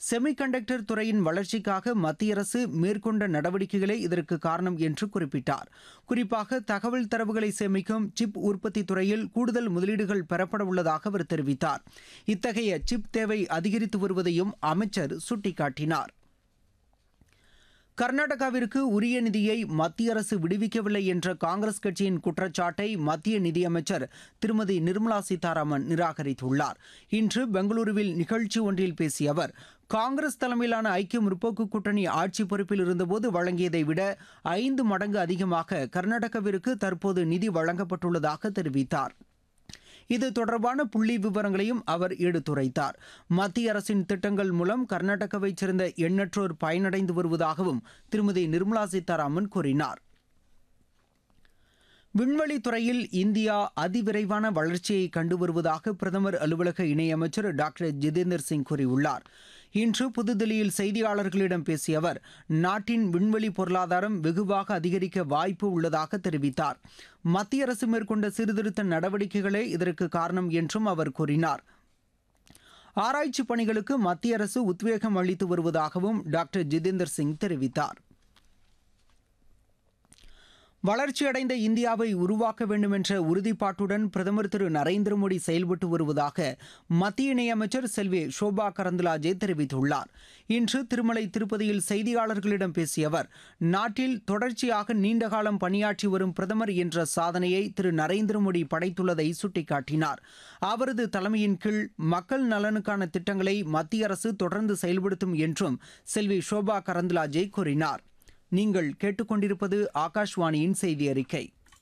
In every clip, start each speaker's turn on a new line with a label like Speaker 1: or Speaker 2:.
Speaker 1: semiconductor துறையின் வளர்ச்சிக்காக மத்திய அரசு மேற்கொண்ட நடவடிக்கைகளே இதற்கு காரணம் என்று குறிப்பிட்டார் குறிப்பாக தகவல் தரவுகளை சேமிக்கும் சிப் உற்பத்தி துறையில் கூடுதல் முதலீடுகள் பெறப்பட உள்ளதாக அவர் தெரிவித்தார் இத்தகைய சிப் தேவை அதிகரித்து வருவதையும் அமைச்சர் சுட்டிக்காட்டினார் கர்நாடகாவிற்கு உரிய நிதியை மத்திய அரசு விடுவிக்கவில்லை என்ற காங்கிரஸ் கட்சியின் குற்றச்சாட்டை மத்திய நிதியமைச்சர் திருமதி நிர்மலா சீதாராமன் நிராகரித்துள்ளார் இன்று பெங்களூருவில் நிகழ்ச்சி ஒன்றில் பேசிய அவர் காங்கிரஸ் தலைமையிலான ஐக்கிய முற்போக்கு கூட்டணி ஆட்சி பொறுப்பில் இருந்தபோது வழங்கியதை விட ஐந்து மடங்கு அதிகமாக கர்நாடகாவிற்கு தற்போது நிதி வழங்கப்பட்டுள்ளதாக தெரிவித்தார் இது தொடர்பான புள்ளி விவரங்களையும் அவர் எடுத்துரைத்தார் மத்திய அரசின் திட்டங்கள் மூலம் கர்நாடகாவைச் சேர்ந்த எண்ணற்றோர் பயனடைந்து வருவதாகவும் திருமதி நிர்மலா சீதாராமன் கூறினார் விண்வெளி துறையில் இந்தியா அதிவிரைவான வளர்ச்சியை கண்டு வருவதாக பிரதமர் அலுவலக இணையமைச்சர் டாக்டர் ஜிதேந்தர் சிங் கூறியுள்ளார் இன்று புதுதில்லியில் செய்தியாளர்களிடம் பேசிய அவர் நாட்டின் விண்வெளி பொருளாதாரம் வெகுவாக அதிகரிக்க வாய்ப்பு உள்ளதாக தெரிவித்தார் மத்திய அரசு மேற்கொண்ட சீர்திருத்த நடவடிக்கைகளே இதற்கு காரணம் என்றும் அவர் கூறினார் ஆராய்ச்சி பணிகளுக்கு மத்திய அரசு உத்வேகம் அளித்து வருவதாகவும் டாக்டர் ஜிதேந்தர் சிங் தெரிவித்தார் வளர்ச்சியடைந்த இந்தியாவை உருவாக்க வேண்டும் என்ற உறுதிப்பாட்டுடன் பிரதமர் திரு நரேந்திர மோடி செயல்பட்டு வருவதாக மத்திய இணையமைச்சர் செல்வி ஷோபா கரந்தலாஜே தெரிவித்துள்ளார் இன்று திருமலை திருப்பதியில் செய்தியாளர்களிடம் பேசிய அவர் நாட்டில் தொடர்ச்சியாக நீண்டகாலம் பணியாற்றி வரும் பிரதமர் என்ற சாதனையை திரு நரேந்திர மோடி படைத்துள்ளதை சுட்டிக்காட்டினார் அவரது தலைமையின் கீழ் மக்கள் நலனுக்கான திட்டங்களை மத்திய அரசு தொடர்ந்து செயல்படுத்தும் என்றும் செல்வி ஷோபா கரந்தலாஜே கூறினார் நீங்கள் கேட்டுக்கொண்டிருப்பது ஆகாஷ்வாணியின் செய்தி அறிக்கை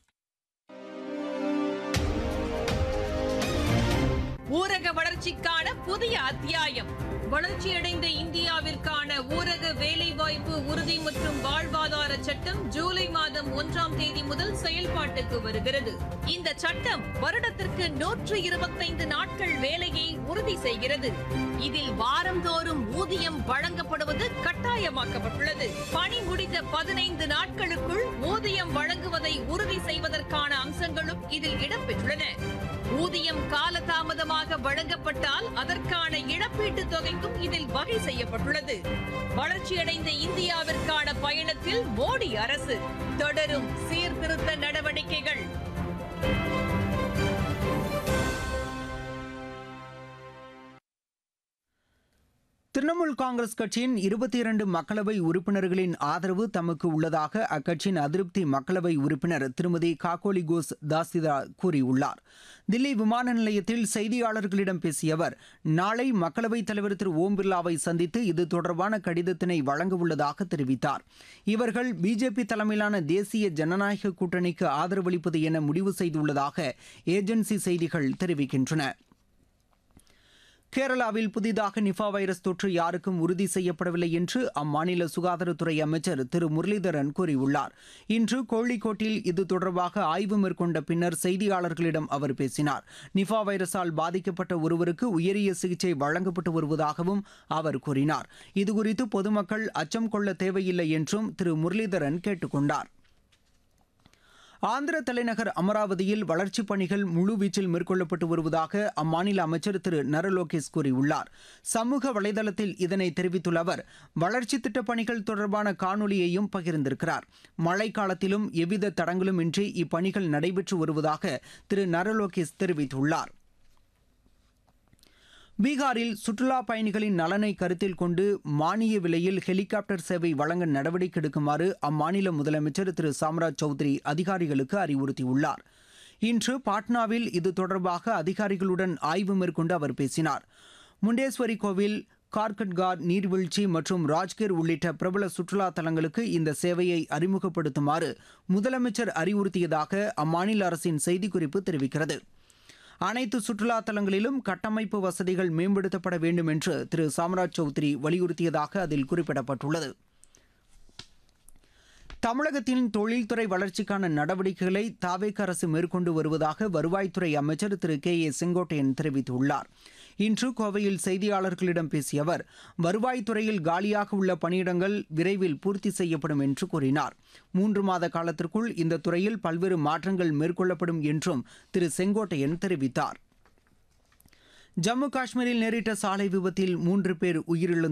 Speaker 2: ஊரக வளர்ச்சிக்கான புதிய அத்தியாயம் வளர்ச்சியடைந்த இந்தியாவிற்கான ஊரக வேலைவாய்ப்பு உறுதி மற்றும் வாழ்வாதார சட்டம் ஜூலை மாதம் ஒன்றாம் தேதி முதல் செயல்பாட்டுக்கு வருகிறது இந்த சட்டம் வருடத்திற்கு நூற்று இருபத்தைந்து நாட்கள் வேலையை உறுதி செய்கிறது இதில் வாரந்தோறும் ஊதியம் வழங்கப்படுவது கட்டாயமாக்கப்பட்டுள்ளது பணி முடிந்த பதினைந்து நாட்களுக்குள் ஊதியம் வழங்குவதை உறுதி செய்வதற்கான அம்சங்களும் இதில் இடம்பெற்றுள்ளன ஊதியம் காலதாமதமாக வழங்கப்பட்டால் அதற்கான இழப்பீட்டுத் தொகைக்கும் இதில் வகை செய்யப்பட்டுள்ளது வளர்ச்சியடைந்த இந்தியாவிற்கான பயணத்தில் மோடி அரசு தொடரும் சீர்திருத்த நடவடிக்கைகள்
Speaker 1: திரிணாமுல் காங்கிரஸ் கட்சியின் இருபத்தி இரண்டு மக்களவை உறுப்பினர்களின் ஆதரவு தமக்கு உள்ளதாக அக்கட்சியின் அதிருப்தி மக்களவை உறுப்பினர் திருமதி காகோலி கோஸ் தாஸ்திதா கூறியுள்ளார் தில்லி விமான நிலையத்தில் செய்தியாளர்களிடம் பேசிய அவர் நாளை மக்களவைத் தலைவர் திரு ஓம் பிர்லாவை சந்தித்து இது தொடர்பான கடிதத்தினை வழங்க உள்ளதாக தெரிவித்தார் இவர்கள் பிஜேபி தலைமையிலான தேசிய ஜனநாயக கூட்டணிக்கு ஆதரவளிப்பது என முடிவு செய்துள்ளதாக ஏஜென்சி செய்திகள் தெரிவிக்கின்றன கேரளாவில் புதிதாக நிஃபா வைரஸ் தொற்று யாருக்கும் உறுதி செய்யப்படவில்லை என்று அம்மாநில சுகாதாரத்துறை அமைச்சர் திரு முரளிதரன் கூறியுள்ளார் இன்று கோழிக்கோட்டில் இது தொடர்பாக ஆய்வு மேற்கொண்ட பின்னர் செய்தியாளர்களிடம் அவர் பேசினார் நிஃபா வைரஸால் பாதிக்கப்பட்ட ஒருவருக்கு உயரிய சிகிச்சை வழங்கப்பட்டு வருவதாகவும் அவர் கூறினார் இதுகுறித்து பொதுமக்கள் அச்சம் கொள்ள தேவையில்லை என்றும் திரு முரளிதரன் கேட்டுக்கொண்டார் ஆந்திர தலைநகர் அமராவதியில் வளர்ச்சிப் பணிகள் முழுவீச்சில் மேற்கொள்ளப்பட்டு வருவதாக அம்மாநில அமைச்சர் திரு நரலோகேஷ் கூறியுள்ளார் சமூக வலைதளத்தில் இதனை தெரிவித்துள்ள அவர் வளர்ச்சி திட்டப் பணிகள் தொடர்பான காணொலியையும் பகிர்ந்திருக்கிறார் மழை காலத்திலும் எவ்வித தடங்களும் இன்றி இப்பணிகள் நடைபெற்று வருவதாக திரு நரலோகேஷ் தெரிவித்துள்ளார் பீகாரில் சுற்றுலா பயணிகளின் நலனை கருத்தில் கொண்டு மானிய விலையில் ஹெலிகாப்டர் சேவை வழங்க நடவடிக்கை எடுக்குமாறு அம்மாநில முதலமைச்சர் திரு சாம்ராஜ் சௌத்ரி அதிகாரிகளுக்கு அறிவுறுத்தியுள்ளார் இன்று பாட்னாவில் இது தொடர்பாக அதிகாரிகளுடன் ஆய்வு மேற்கொண்டு அவர் பேசினார் முண்டேஸ்வரி கோவில் கார்கட்கார் நீர்வீழ்ச்சி மற்றும் ராஜ்கிர் உள்ளிட்ட பிரபல சுற்றுலா தலங்களுக்கு இந்த சேவையை அறிமுகப்படுத்துமாறு முதலமைச்சர் அறிவுறுத்தியதாக அம்மாநில அரசின் செய்திக்குறிப்பு தெரிவிக்கிறது அனைத்து சுற்றுலா தலங்களிலும் கட்டமைப்பு வசதிகள் மேம்படுத்தப்பட வேண்டும் என்று திரு சாம்ராஜ் சௌத்ரி வலியுறுத்தியதாக அதில் குறிப்பிடப்பட்டுள்ளது தமிழகத்தின் தொழில்துறை வளர்ச்சிக்கான நடவடிக்கைகளை தாவேக அரசு மேற்கொண்டு வருவதாக வருவாய்த்துறை அமைச்சர் திரு கே ஏ செங்கோட்டையன் தெரிவித்துள்ளார் இன்று கோவையில் செய்தியாளர்களிடம் பேசிய அவர் வருவாய்த்துறையில் காலியாக உள்ள பணியிடங்கள் விரைவில் பூர்த்தி செய்யப்படும் என்று கூறினார் மூன்று மாத காலத்திற்குள் இந்த துறையில் பல்வேறு மாற்றங்கள் மேற்கொள்ளப்படும் என்றும் திரு செங்கோட்டையன் தெரிவித்தார் ஜம்மு காஷ்மீரில் நேரிட்ட சாலை விபத்தில் மூன்று பேர் உயிரிழந்து